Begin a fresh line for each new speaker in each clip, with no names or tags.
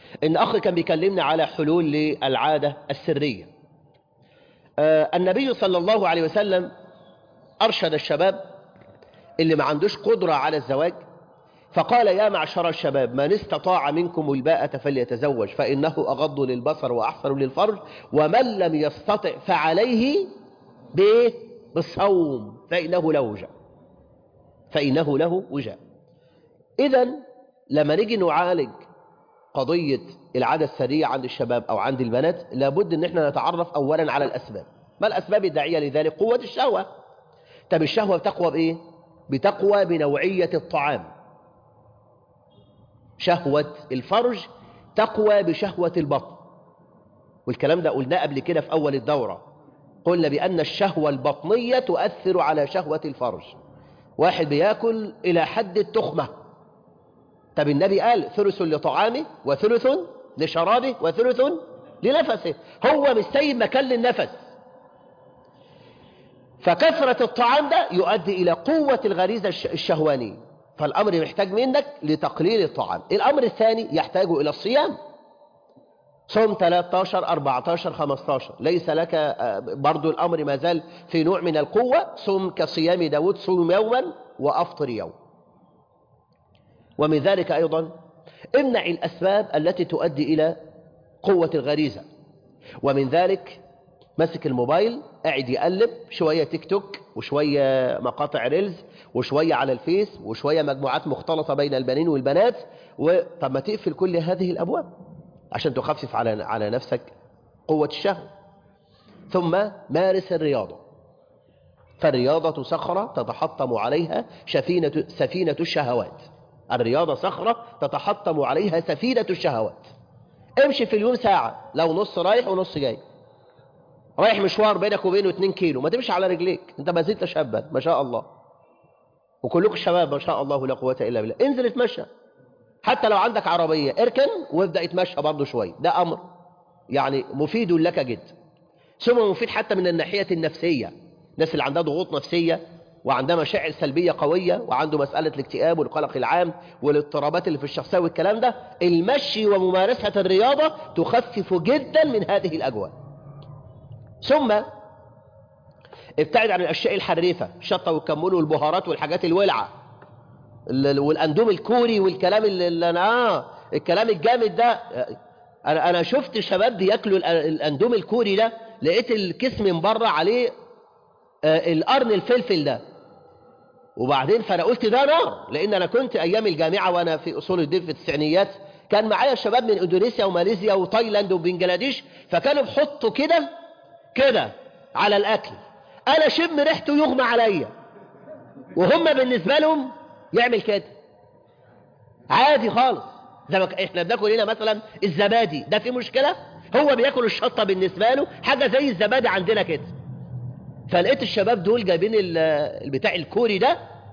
إن أخ كان بيكلمنا على حلول للعادة السرية آه النبي صلى الله عليه وسلم أرشد الشباب اللي ما عندوش قدرة على الزواج فقال يا معشر الشباب من استطاع منكم الباءة فليتزوج فإنه أغض للبصر وأحسن للفرج ومن لم يستطع فعليه بإيه؟ بالصوم فإنه له وجاء فإنه له وجاء إذا لما نيجي نعالج قضية العادة السرية عند الشباب أو عند البنات لابد أن احنا نتعرف أولا على الأسباب ما الأسباب الداعية لذلك قوة الشهوة طب الشهوة بتقوى بإيه بتقوى بنوعية الطعام شهوة الفرج تقوى بشهوة البطن والكلام ده قلناه قبل كده في أول الدورة قلنا بأن الشهوة البطنية تؤثر على شهوة الفرج واحد بياكل إلى حد التخمة طب النبي قال ثلث لطعامه وثلث لشرابه وثلث لنفسه هو مش سايب مكان للنفس فكثرة الطعام ده يؤدي إلى قوة الغريزة الشهوانية فالأمر محتاج منك لتقليل الطعام الأمر الثاني يحتاج إلى الصيام صوم 13 14 15 ليس لك برضو الأمر ما زال في نوع من القوة صوم كصيام داود صوم يوما وأفطر يوم ومن ذلك أيضا امنع الأسباب التي تؤدي إلى قوة الغريزة ومن ذلك مسك الموبايل قاعد يقلب شوية تيك توك وشوية مقاطع ريلز وشوية على الفيس وشوية مجموعات مختلطة بين البنين والبنات طب ما تقفل كل هذه الأبواب عشان تخفف على على نفسك قوة الشهوة ثم مارس الرياضة فالرياضة صخرة تتحطم عليها سفينة سفينة الشهوات الرياضة صخرة تتحطم عليها سفينة الشهوات امشي في اليوم ساعة لو نص رايح ونص جاي رايح مشوار بينك وبينه 2 كيلو ما تمشي على رجليك انت ما زلت شابا ما شاء الله وكلكم شباب ما شاء الله لا قوة إلا بالله انزل اتمشى حتى لو عندك عربية اركن وابدأ اتمشى برضه شوية ده أمر يعني مفيد لك جدا ثم مفيد حتى من الناحية النفسية الناس اللي عندها ضغوط نفسية وعندها مشاعر سلبية قوية وعنده مسألة الاكتئاب والقلق العام والاضطرابات اللي في الشخصية والكلام ده المشي وممارسة الرياضة تخفف جدا من هذه الأجواء ثم ابتعد عن الأشياء الحريفة الشطة والكمون والبهارات والحاجات الولعة والاندوم الكوري والكلام اللي انا اه الكلام الجامد ده انا انا شفت شباب بياكلوا الاندوم الكوري ده لقيت الكيس من بره عليه آه القرن الفلفل ده وبعدين فانا قلت ده نار لان انا كنت ايام الجامعه وانا في اصول الدين في التسعينيات كان معايا شباب من اندونيسيا وماليزيا وتايلاند وبنجلاديش فكانوا بيحطوا كده كده على الاكل انا شم ريحته يغمى عليا وهم بالنسبه لهم يعمل كده عادي خالص زي ما احنا بناكل هنا مثلا الزبادي ده في مشكله هو بياكل الشطه بالنسبه له حاجه زي الزبادي عندنا كده فلقيت الشباب دول جايبين البتاع الكوري ده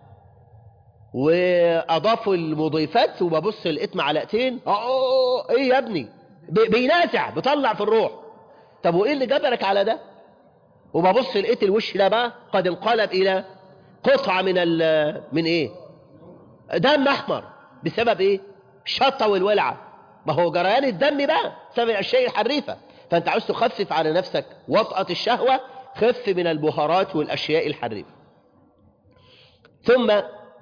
واضافوا المضيفات وببص لقيت معلقتين اه ايه يا ابني بينازع بيطلع في الروح طب وايه اللي جبرك على ده وببص لقيت الوش ده بقى قد انقلب الى قطعه من ال من ايه دم احمر بسبب ايه الشطه والولعه ما هو جريان الدم بقى بسبب الاشياء الحريفه فانت عاوز تخفف على نفسك وطأة الشهوه خف من البهارات والاشياء الحريفه ثم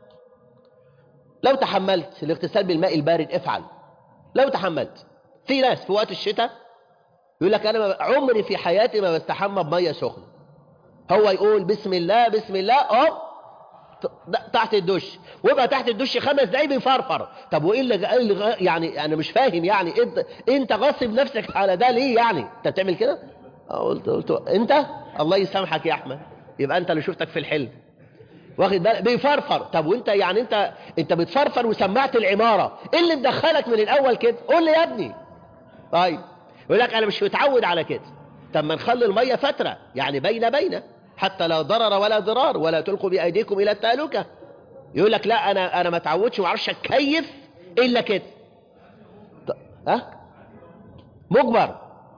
لو تحملت الاغتسال بالماء البارد افعل لو تحملت في ناس في وقت الشتاء يقول لك انا عمري في حياتي ما بستحمى بميه سخنه هو يقول بسم الله بسم الله اه تحت الدش ويبقى تحت الدش خمس دقايق بيفرفر طب وايه اللي يعني انا مش فاهم يعني انت انت غاصب نفسك على ده ليه يعني انت بتعمل كده قلت قلت انت الله يسامحك يا احمد يبقى انت اللي شفتك في الحلم واخد بالك بيفرفر طب وانت يعني انت انت بتفرفر وسمعت العماره ايه اللي مدخلك من الاول كده قول لي يا ابني طيب يقول لك انا مش متعود على كده طب ما نخلي الميه فتره يعني بين بين حتى لا ضرر ولا ضرار ولا تلقوا بايديكم الى التهلكه يقول لك لا انا انا ما اتعودش وما اعرفش اتكيف الا كده ها مجبر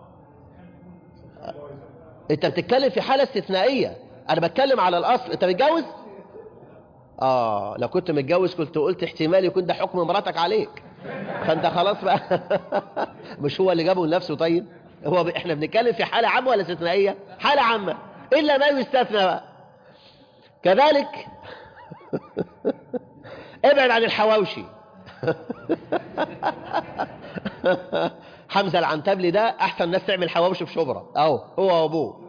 انت بتتكلم في حاله استثنائيه انا بتكلم على الاصل انت متجوز اه لو كنت متجوز كنت قلت احتمال يكون ده حكم مراتك عليك فانت خلاص بقى مش هو اللي جابه لنفسه طيب هو ب... احنا بنتكلم في حالة عامة ولا استثنائية حالة عامة إلا ما يستثنى بقى كذلك ابعد عن الحواوشي حمزة العنتبلي ده أحسن ناس تعمل حواوشي في شبرا أهو هو وأبوه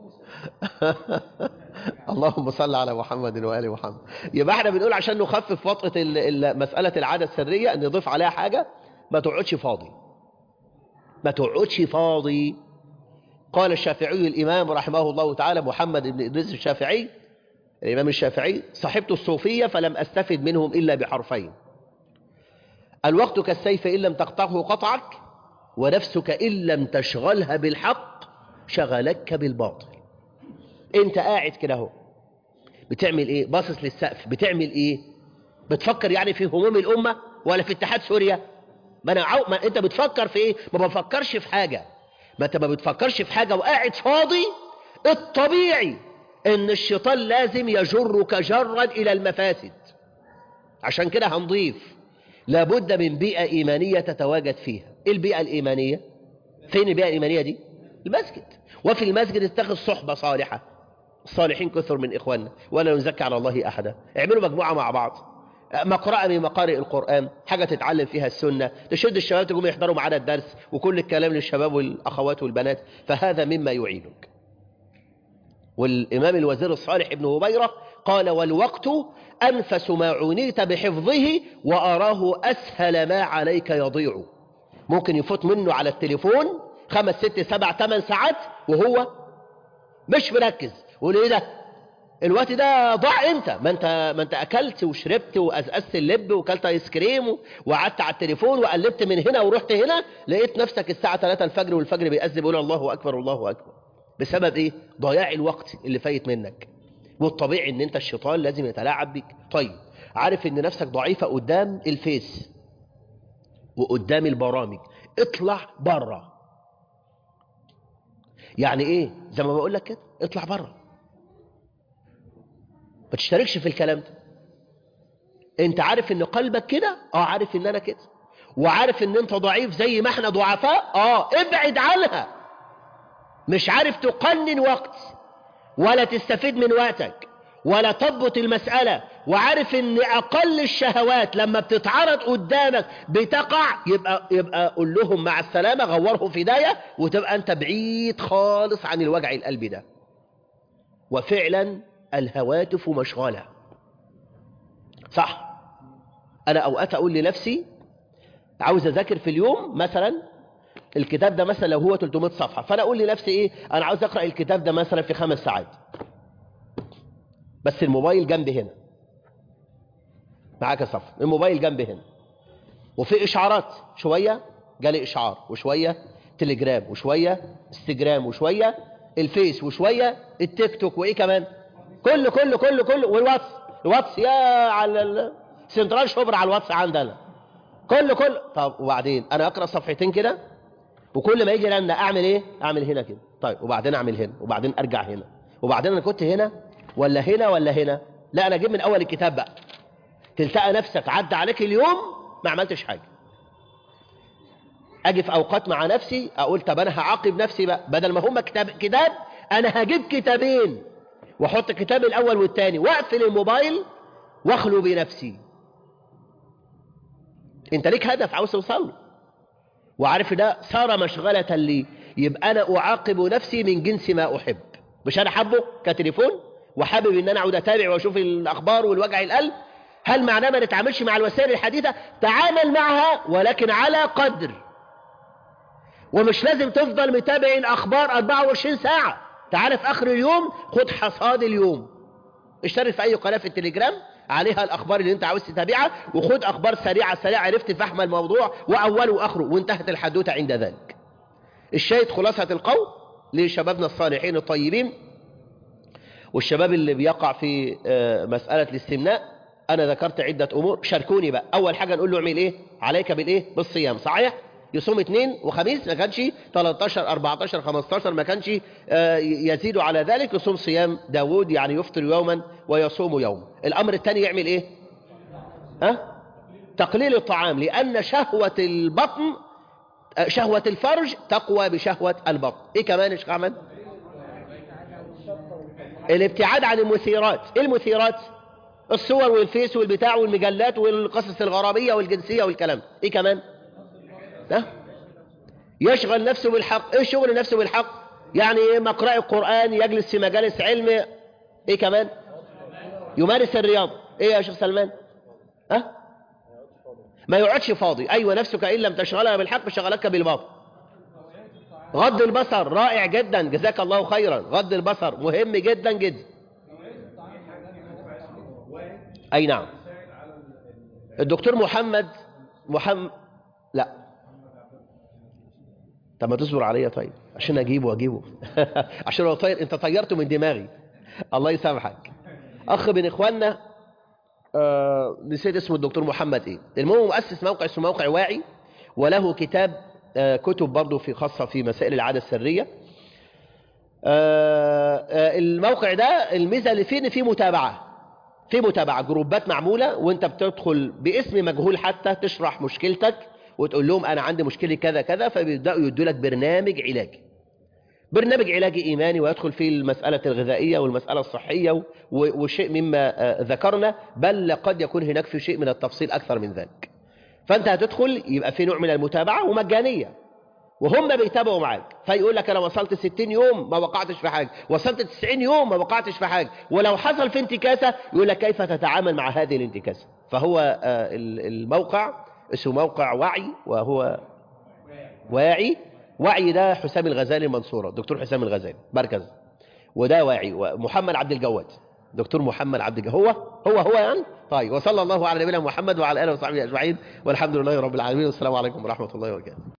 اللهم صل على محمد وآل محمد يبقى احنا بنقول عشان نخفف وطأة ال- ال- مسألة العادة السرية ان نضيف عليها حاجة ما تقعدش فاضي ما تقعدش فاضي قال الشافعي الإمام رحمه الله تعالى محمد بن إدريس الشافعي الإمام الشافعي صحبت الصوفية فلم أستفد منهم إلا بحرفين الوقت كالسيف إن لم تقطعه قطعك ونفسك إن لم تشغلها بالحق شغلك بالباطل انت قاعد كده اهو بتعمل ايه باصص للسقف بتعمل ايه بتفكر يعني في هموم الامه ولا في اتحاد سوريا ما انا عو... ما انت بتفكر في ايه ما بفكرش في حاجه ما انت ما بتفكرش في حاجه وقاعد فاضي الطبيعي ان الشيطان لازم يجرك جرا الى المفاسد عشان كده هنضيف لابد من بيئه ايمانيه تتواجد فيها ايه البيئه الايمانيه فين البيئه الايمانيه دي المسجد وفي المسجد اتخذ صحبه صالحه الصالحين كثر من إخواننا ولا نزكي على الله أحدا اعملوا مجموعة مع بعض مقرأة من مقارئ القرآن حاجة تتعلم فيها السنة تشد الشباب تقوم يحضروا معانا الدرس وكل الكلام للشباب والأخوات والبنات فهذا مما يعينك والإمام الوزير الصالح ابن هبيرة قال والوقت أنفس ما عنيت بحفظه وأراه أسهل ما عليك يضيع ممكن يفوت منه على التليفون خمس ست سبع ثمان ساعات وهو مش مركز يقول ايه ده الوقت ده ضاع امتى ما انت ما انت اكلت وشربت وازازت اللب وكلت ايس كريم وقعدت على التليفون وقلبت من هنا ورحت هنا لقيت نفسك الساعه 3 الفجر والفجر بيأذن بيقول الله اكبر الله اكبر بسبب ايه ضياع الوقت اللي فايت منك والطبيعي ان انت الشيطان لازم يتلاعب بيك طيب عارف ان نفسك ضعيفه قدام الفيس وقدام البرامج اطلع بره يعني ايه زي ما بقول لك كده اطلع بره ما تشتركش في الكلام ده انت عارف ان قلبك كده اه عارف ان انا كده وعارف ان انت ضعيف زي ما احنا ضعفاء اه ابعد عنها مش عارف تقنن وقت ولا تستفيد من وقتك ولا تضبط المسألة وعارف ان اقل الشهوات لما بتتعرض قدامك بتقع يبقى يبقى قول لهم مع السلامة غورهم في داية وتبقى انت بعيد خالص عن الوجع القلبي ده وفعلا الهواتف مشغولة صح انا اوقات اقول لنفسي عاوز اذاكر في اليوم مثلا الكتاب ده مثلا لو هو 300 صفحة فانا اقول لنفسي ايه انا عاوز اقرأ الكتاب ده مثلا في خمس ساعات بس الموبايل جنبي هنا معاك صف الموبايل جنبي هنا وفي اشعارات شوية جالي اشعار وشوية تليجرام وشوية انستجرام وشوية الفيس وشوية التيك توك وايه كمان كله كله كله كله والواتس الواتس يا على ال- سنترال شبر على الواتس عندنا كله كله طب وبعدين انا اقرا صفحتين كده وكل ما يجي لنا اعمل ايه اعمل هنا كده طيب وبعدين اعمل هنا وبعدين ارجع هنا وبعدين انا كنت هنا ولا هنا ولا هنا لا انا اجيب من اول الكتاب بقى تلتقى نفسك عدى عليك اليوم ما عملتش حاجه اجي في اوقات مع نفسي اقول طب انا هعاقب نفسي بقى بدل ما هما كتاب كتاب انا هجيب كتابين واحط الكتاب الاول والثاني واقفل الموبايل واخلو بنفسي انت ليك هدف عاوز توصل له وعارف ده صار مشغلة لي يبقى أنا أعاقب نفسي من جنس ما أحب مش أنا حبه كتليفون وحابب إن أنا أعود أتابع وأشوف الأخبار والوجع القلب هل معناه ما نتعاملش مع الوسائل الحديثة تعامل معها ولكن على قدر ومش لازم تفضل متابع الأخبار 24 ساعة تعال في آخر اليوم خد حصاد اليوم اشترك في أي قناة في التليجرام عليها الأخبار اللي أنت عاوز تتابعها وخد أخبار سريعة سريعة عرفت فهم الموضوع وأوله وآخره وانتهت الحدوتة عند ذلك الشاهد خلاصة القول لشبابنا الصالحين الطيبين والشباب اللي بيقع في آه، مسألة الاستمناء أنا ذكرت عدة أمور شاركوني بقى أول حاجة نقول له اعمل إيه عليك بالإيه بالصيام صحيح يصوم اثنين وخميس ما كانش 13 14 15 ما كانش آه، يزيد على ذلك يصوم صيام داود يعني يفطر يوما ويصوم يوما الأمر الثاني يعمل إيه ها تقليل الطعام لأن شهوة البطن شهوة الفرج تقوى بشهوة البطن إيه كمان يا شيخ أحمد الابتعاد عن المثيرات إيه المثيرات الصور والفيس والبتاع والمجلات والقصص الغرامية والجنسية والكلام إيه كمان ده يشغل نفسه بالحق إيه شغل نفسه بالحق يعني مقرأ القرآن يجلس في مجالس علم إيه كمان يمارس الرياضة إيه يا شيخ سلمان ها ما يقعدش فاضي أيوة نفسك إن لم تشغلها بالحق شغلك بالباطل غض البصر رائع جدا جزاك الله خيرا غض البصر مهم جدا جدا أي نعم الدكتور محمد محمد لا طب ما تصبر عليا طيب عشان أجيبه وأجيبه عشان هو طير أنت طيرته من دماغي الله يسامحك أخ من إخواننا آه نسيت اسمه الدكتور محمد إيه المهم مؤسس موقع اسمه موقع واعي وله كتاب آه كتب برضه في خاصة في مسائل العادة السرية آه آه الموقع ده الميزة اللي فيه إن فيه متابعة في متابعة جروبات معمولة وانت بتدخل باسم مجهول حتى تشرح مشكلتك وتقول لهم انا عندي مشكلة كذا كذا فبيبدأوا يدوا لك برنامج علاجي برنامج علاجي ايماني ويدخل فيه المسألة الغذائية والمسألة الصحية وشيء مما ذكرنا بل قد يكون هناك في شيء من التفصيل اكثر من ذلك فانت هتدخل يبقى في نوع من المتابعة ومجانية وهم بيتابعوا معاك فيقول لك انا وصلت 60 يوم ما وقعتش في حاجه وصلت 90 يوم ما وقعتش في حاجه ولو حصل في انتكاسه يقول لك كيف تتعامل مع هذه الانتكاسه فهو الموقع اسمه موقع وعي وهو واعي وعي ده حسام الغزالي المنصوره الدكتور حسام الغزالي مركز وده واعي ومحمد عبد الجواد دكتور محمد عبد الجواد هو هو هو يعني طيب وصلى الله على نبينا محمد وعلى اله وصحبه اجمعين والحمد لله رب العالمين والسلام عليكم ورحمه الله وبركاته